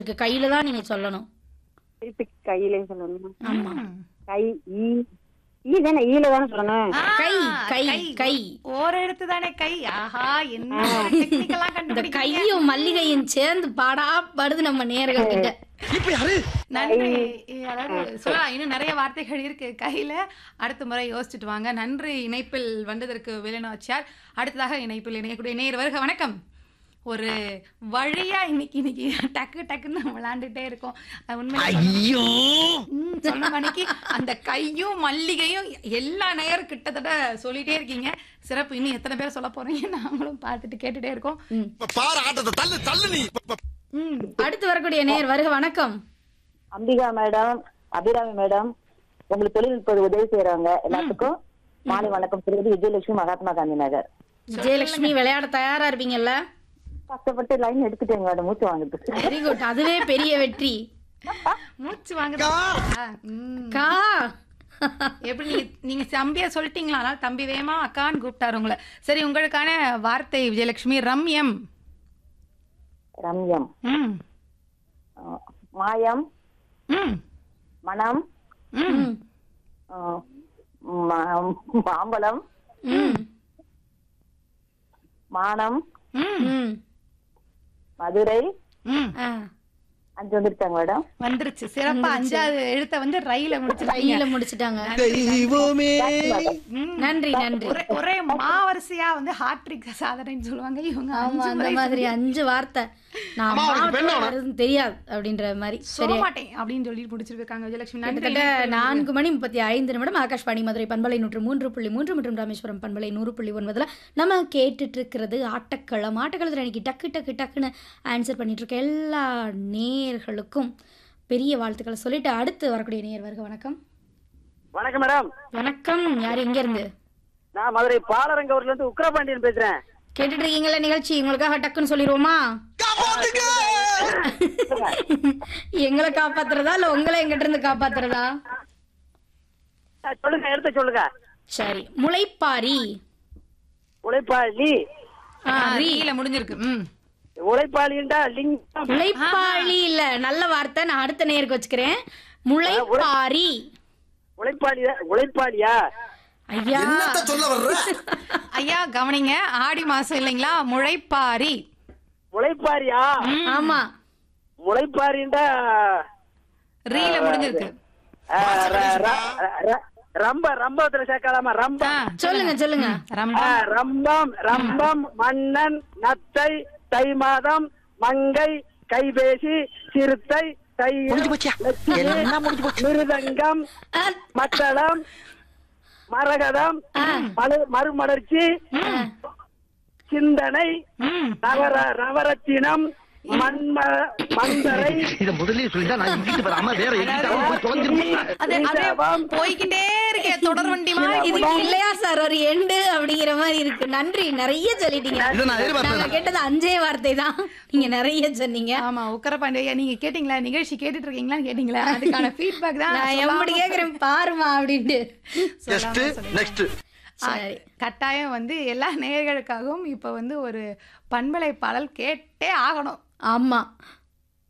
இருக்கு கையில தான் நீங்க சொல்லணும் திருப்பி கையிலே சொல்லணும் ஆமா கை ஈ ஈ தானே ஈல தானே சொல்லணும் ஆ, கை கை கை ஓர் எழுத்து தானே கை ஆஹா என்ன டெக்னிக்கலா இந்த கண்டுபிடிக்கிறீங்க கையும் மல்லிகையும் சேர்ந்து பாடா படுது நம்ம நேர்கள் கிட்ட நன்றி அதாவது சொல்லலாம் இன்னும் நிறைய வார்த்தைகள் இருக்கு கையில அடுத்த முறை யோசிச்சுட்டு வாங்க நன்றி இணைப்பில் வந்ததற்கு வேலுநாச்சியார் அடுத்ததாக இணைப்பில் இணையக்கூடிய நேர் வருக வணக்கம் ஒரு வழியா இன்னைக்கு இன்னைக்கு டக்கு டக்குன்னு விளையாண்டுட்டே இருக்கோம் அது உண்மையிலே ஐயோ ம், சொன்ன மணிக்கு அந்த கையும் மல்லிகையும் எல்லா நேரம் கிட்டத்தட்ட சொல்லிட்டே இருக்கீங்க சிறப்பு இன்னும் எத்தனை பேர் சொல்ல போறீங்க நாங்களும் பார்த்துட்டு கேட்டுட்டே இருக்கோம் பாரு ஆட்டத்தை தள்ளு தள்ளு நீ ம் அடுத்து வரக்கூடிய நேர் வருக வணக்கம் அம்பிகா மேடம் அபிராமி மேடம் உங்களுக்கு தொழில்நுட்ப உதவி செய்யறாங்க எல்லாத்துக்கும் மாலை வணக்கம் சொல்வது விஜயலட்சுமி மகாத்மா காந்தி நகர் விஜயலட்சுமி விளையாட தயாரா இருப்பீங்கல்ல கஷ்டப்பட்டு லைன் எடுத்துட்டேங்க மேடம் மூச்சு வாங்குது வெரி குட் அதுவே பெரிய வெற்றி மூச்சு வாங்க ம் கா எப்படி நீங்க நீங்க தம்பியா சொல்லிட்டீங்களா அதனால தம்பி வேமா அக்கான்னு கூப்பிட்டாரு உங்களை சரி உங்களுக்கான வார்த்தை விஜயலட்சுமி ரம்யம் ரம்யம் ம் அஹ், மாயம் ம் மனம் ம் அஹ், ம- மாம்பழம் ம் மானம் ம் ம் மதுரை ம் ஆ, அஞ்சு வந்துருச்சாங்க மேடம் வந்துருச்சு சிறப்பா அஞ்சாவது எழுத்த வந்து ரயில முடிச்சிருக்கீங்க கையில முடிச்சிட்டாங்க தெய்வமே ம். நன்றி நன்றி ஒரே ஒரே மாவரிசையா வந்து ஹாட்ரிக் சாதனைன்னு சொல்லுவாங்க இவங்க ஆமா அஞ்சு அந்த முறை மாதிரி அஞ்சு வார்த்தை நான் அம்மா, அவனுக்கு மாவட்டத்துல பெண்ணா? வருதுன்னு தெரியாது அப்படின்ற மாதிரி சொல்ல சரி மாட்டேன் அப்படின்னு சொல்லி முடிச்சிருக்காங்க விஜயலட்சுமி நன்றி கிட்டத்தட்ட நான்கு மணி முப்பத்தி ஐந்து நிமிடம் ஆகாஷ்வாணி மதுரை பண்பலை நூற்று மூன்று புள்ளி மூன்று மற்றும் ராமேஸ்வரம் பண்பலை நூறு புள்ளி ஒன்பதுல நம்ம கேட்டுட்டு இருக்கிறது ஆட்டக்களம் ஆட்டக்களத்தில் இன்னைக்கு டக்கு டக்கு டக்குன்னு ஆன்சர் பண்ணிட்டு இருக்க எல்லா நேயர்களுக்கும் பெரிய வாழ்த்துக்களை சொல்லிட்டு அடுத்து வரக்கூடிய நேயர் வருக வணக்கம் வணக்கம் மேடம் வணக்கம் யார் எங்க இருந்து நான் மதுரை பாலரங்கூர்ல இருந்து உக்ரபாண்டியன் பேசுறேன் கேட்டுட்டு இருக்கீங்களா நிகழ்ச்சி உங்களுக்காக டக்குன்னு சொல்லிடுவோமா எங்களை காப்பாத்துறதா இல்ல உங்களை எங்கிட்ட இருந்து காப்பாத்துறதா சொல்லுங்க எடுத்து சொல்லுங்க சரி முளைப்பாரி உழைப்பாளி ஆ, ரீ. ரீல முடிஞ்சிருக்கு ம் உழைப்பாளின்றா லிங்கம் முளைப்பாரி இல்ல நல்ல வார்த்தை நான் அடுத்த நேருக்கு வச்சுக்கிறேன் முளைப்பாரி உழைப்பாளி உழைப்பாளியா ஐயா என்னத்த சொல்ல வர்ற ஐயா கவனிங்க ஆடி மாசம் இல்லைங்களா முளைப்பாரி உழைப்பாரியா ஆமா உழைப்பாரின்றா ரீல முடிஞ்சிருக்கு அஹ், ர- ர- ர- ரம்ப ரம்பத்துல சேர்க்கலாமா ரம்ப ஆ, சொல்லுங்க சொல்லுங்க ரொம்ப அஹ், ரம்பம் ரம்பம் மன்னன் நத்தை தை மாதம் மங்கை கைபேசி சிறுத்தை தை மிருதங்கம் ஆ, மத்தளம் மரகதம் மலு- மறுமலர்ச்சி சிந்தனை ம் நவர நவரத்தினம் மண்ம மந்தரை இத முதல்லயே சொல்லிட்டா நான் இங்கிட்டு வராம வேற எங்கிட்டாவது போய் தொலைஞ்சிருப்பேன் அது அதே சீதாபம். போய்கிட்டே இருக்கே தொடர் வண்டி மாதிரி இதுக்கு இல்லையா சார் ஒரு எண்டு அப்படிங்கிற மாதிரி இருக்கு நன்றி நிறைய சொல்லிட்டீங்க இதை நான் எதிர்பார்த்தேன். நாங்க கேட்டது அஞ்சே வார்த்தை தான் நீங்க நிறைய சொன்னீங்க ஆமா உக்கரபாண்டி ஐயா நீங்க கேட்டீங்களா நிகழ்ச்சி கேட்டுட்டு இருக்கீங்களான்னு கேட்டீங்களா அதுக்கான ஃபீட்பேக் தான் நான் எப்படி கேக்குறேன் பாருமா அப்படின்ட்டு நெக்ஸ்ட் நெக்ஸ்ட் சரி கட்டாயம் வந்து எல்லா நேயர்களுக்காகவும் இப்ப வந்து ஒரு பண்பலை பாடல் கேட்டே ஆகணும் ஆமா